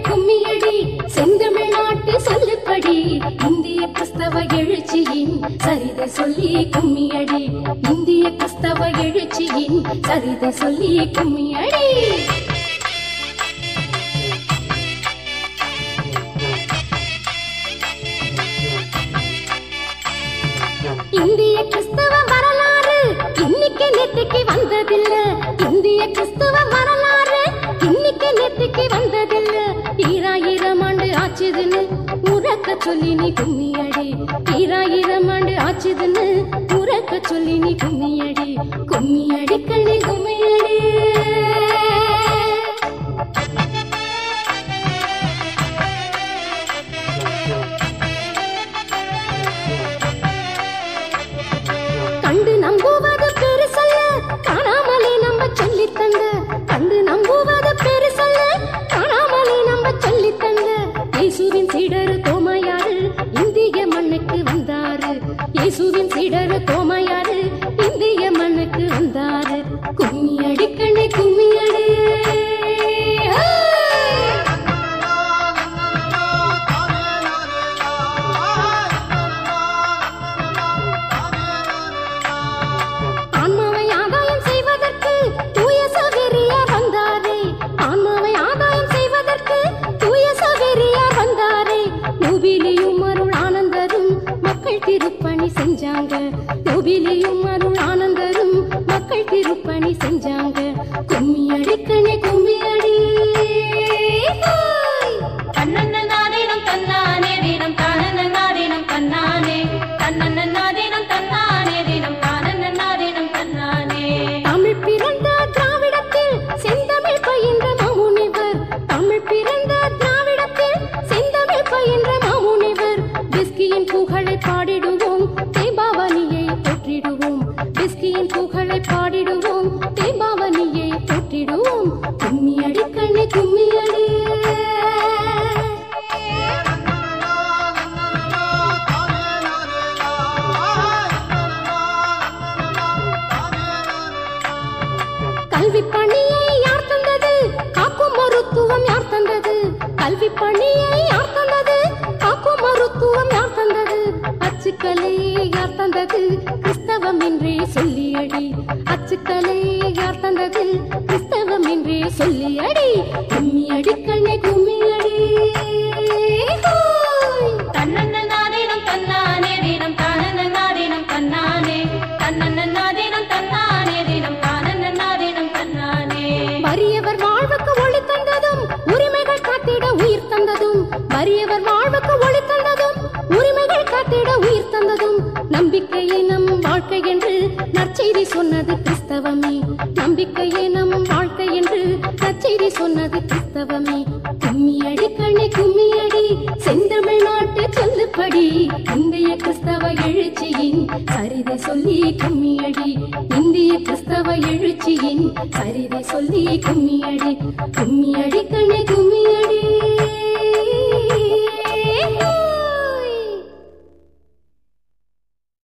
கும்மியடி செந்தமிழ்நாட்டு சொல்லுப்படி இந்திய கிறிஸ்தவ எழுச்சியின் சரிதை சொல்லி கும்மியடி இந்திய கிறிஸ்தவ எழுச்சியின் சரிதை சொல்லி கும்மியடி இந்திய கிறிஸ்தவ வரலாறு இன்னைக்கு நேத்துக்கு வந்ததில்ல இந்திய கிறிஸ்தவ வரலாறு இன்னைக்கு நேத்துக்கு வந்ததில்ல ஈராயிரம் ஆண்டு ஆச்சுதுன்னு உறக்க சொல்லி நீ கும்மியடி ஈராயிரம் ஆண்டு ஆச்சுதுன்னு உறக்க சொல்லி நீ கும்மியடி கும்மியடி கண்ணு கும்மியடி கண்டு நம்புவது பெருசல்ல காணாமலே நம்ம சொல்லி தந்த கண்டு நம்புவது பெருசல்ல காணாமலே நம்ம சொல்லி தந்த இயேசுவின் சீடரு தோமையாரு இந்திய மண்ணுக்கு வந்தாரு இயேசுவின் சீடரு தோமையாரு இந்திய மண்ணுக்கு வந்தாரு கும்மி அடிக்கண்ணே கும்மி அடி ஆன்மாவை ஆதாயம் செய்வதற்கு தூய சவேரியார் வந்தாரே ஆன்மாவை ஆதாயம் செய்வதற்கு தூய சவேரியார் வந்தாரே நோபிலியும் அருள் ஆனந்தரும் மக்கள் திருப்பணி செஞ்சாங்க நோபிலியும் அருள் ஆனந்தரும் மக்கள் திருப்பணி செஞ்சாங்க கும்மி அடிக்கணே கும்மி அடி ஹாய்! தன்னன்னாதேனம் தன்னானே தினம் தானன்னாதேனம் தன்னானே தன்னன்னாதேனம் தன்னானே தினம் தானன்னாதேனம் தன்னானே தமிழ் பிறந்த திராவிடத்தில் செந்தமிழ் பயின்ற மாமுனிவர் தமிழ் பிறந்த திராவிடத்தில் செந்தமிழ் பயின்ற மாமுனிவர் பிஸ்கியின் புகழை பாடிடுவோம் தேபாவனியை போற்றிடுவோம் பிஸ்கியின் புகழை பாடிடுவோம் தேபாவனியை போற்றிடுவோம் கும்மி அடி கண்ணே கும்மி அடி கல்வி பணியை யார் தந்தது காக்கும் மருத்துவம் யார் தந்தது கல்வி பணியை யார் தந்தது காக்கும் மருத்துவம் யார் தந்தது அச்சுக்கலை யார் தந்தது கிறிஸ்தவம் என்றே சொல்லியடி அச்சுக்கலை யார் தந்தது கிறிஸ்தவம் என்றே சொல்லியடி கும்மி அடி கண்ணே கும்மி அடி ஹோய்! தன்னன்னாதேனம் தன்னானே தினம் தானன்னாதேனம் தன்னானே தன்னன்னாதேனம் தன்னானே தினம் தானன்னாதேனம் தன்னானே வறியவர் வாழ்வுக்கு ஒளி தந்ததும் உரிமைகள் காத்திட உயிர் தந்ததும் வறியவர் வாழ்வுக்கு ஒளி தந்ததும் உரிமைகள் காத்திட உயிர் தந்ததும் நம்பிக்கையை நம் வாழ்க்கை என்று நற்செய்தி சொன்னது கிறிஸ்தவமே நம்பிக்கையே நம் வாழ்க்கை என்று நற்செய்தி சொன்னது கிறிஸ்தவமே கும்மி அடி கண்ணே கும்மி அடி செந்தமிழ் நாட்டு சொல்லுப்படி இந்திய கிறிஸ்தவ எழுச்சியின் சரிதை சொல்லி கும்மி அடி இந்திய கிறிஸ்தவ எழுச்சியின் சரிதை சொல்லி கும்மி அடி கும்மி அடி கண்ணே கும்மி